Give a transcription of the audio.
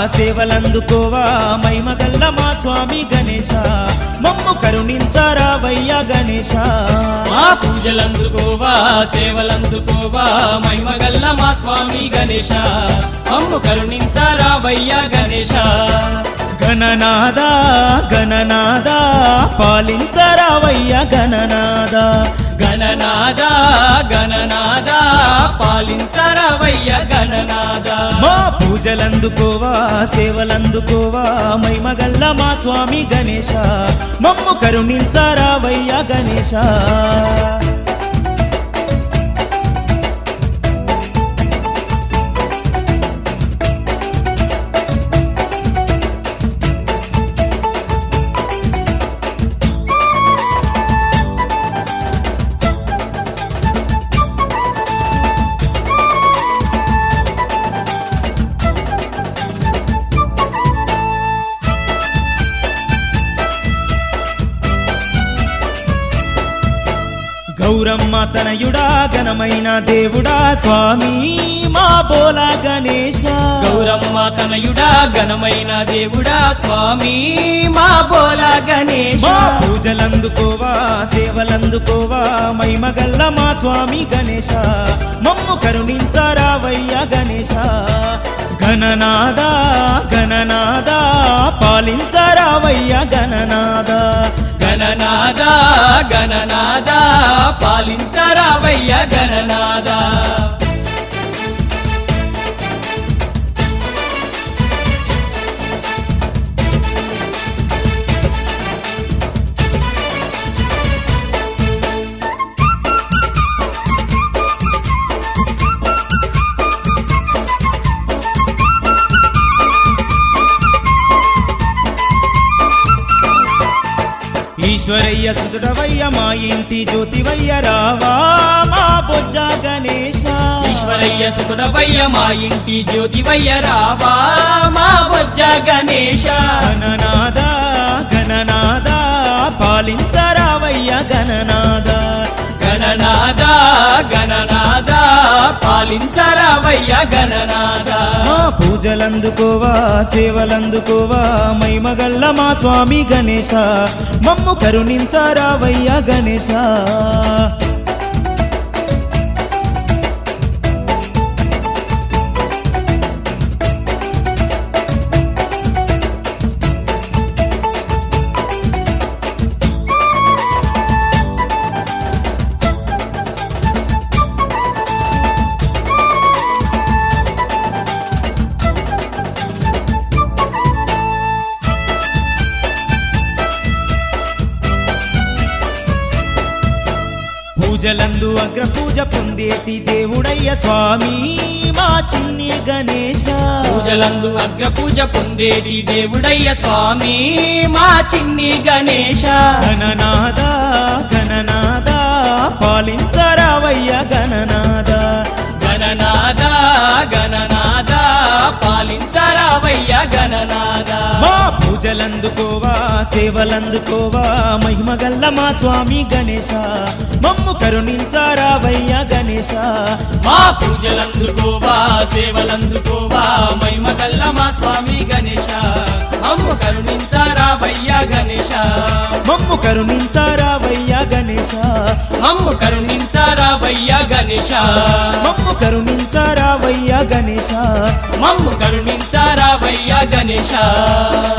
సేవలందుకోవా మైమగల్ల మా స్వామి గణేశ మమ్ము కరుణించారావయ్య గణేశ మా పూజలందుకోవా సేవలందుకోవా మహిమగల్ల మా స్వామి గణేశ మమ్ము కరుణించారావయ్య గణేశ గణనాద గణనాద పాలించరావయ్య గణనాద గణనాద గణనాద పాలించరావయ్య గణనాద మా పూజలందుకోవా సేవలందుకోవా మైమగల్ల మా స్వామి గణేశ మమ్ము కరుణించారావయ్య గణేశ గౌరమ్మ తనయుడా ఘనమైన దేవుడా స్వామి మా బోలా గణేశ గౌరమ్మ తనయుడా ఘనమైన దేవుడా స్వామి మా బోల గణేశ మా పూజలందుకోవా సేవలందుకోవా మైమగల్ల మా స్వామి గణేశ మమ్ము కరుణించారావయ్య గణేశ గణనాద గణనాద పాలించారావయ్య గణనాద గణనాద గణనాద పాలించరావయ్య గణనాద ఈశ్వరయ్య సుతుడవయ్య మా ఇంటి జ్యోతివయ్య రావా మా బొజ్జ గణేశ ఈశ్వరయ్య సుకుడవయ్య మా ఇంటి జ్యోతివయ్య రావా మా బొజ్జ గణేశ గణనాద గణనాద పాలించరావయ్య గణనాద గణనాద గణనాద పాలించరావయ్య గణనాద మా పూజలందుకోవా సేవలందుకోవా మైమగల్ల మా స్వామి గణేశ మమ్ము కరుణించరావయ్య గణేశ పూజలందు అగ్ర పూజ పొందేటి దేవుడయ్య స్వామి మా చిన్ని గణేశ పూజలందు అగ్ర పూజ పొందేటి దేవుడయ్య స్వామి మా చిన్ని గణేశ గణనాద గణనాద పాలించరావయ్య గణనాద గణనాద గణనాద పాలించరావయ్య గణనాద మా పూజలందుకోవా సేవలందుకోవా మహిమగల్ల మా స్వామి గణేశ మమ్ము కరుణించారావయ్య గణేశ మా పూజలందుకోవా సేవలందుకోవా మహిమగల్ల మా స్వామి గణేశ అమ్ము కరుణించారావయ్య గణేశ మమ్ము కరుణించారావయ్య గణేశ అమ్ము కరుణించారావయ్య గణేశ మమ్ము కరుణించారావయ్య గణేశ మమ్ము కరుణించారావయ్య గణేశ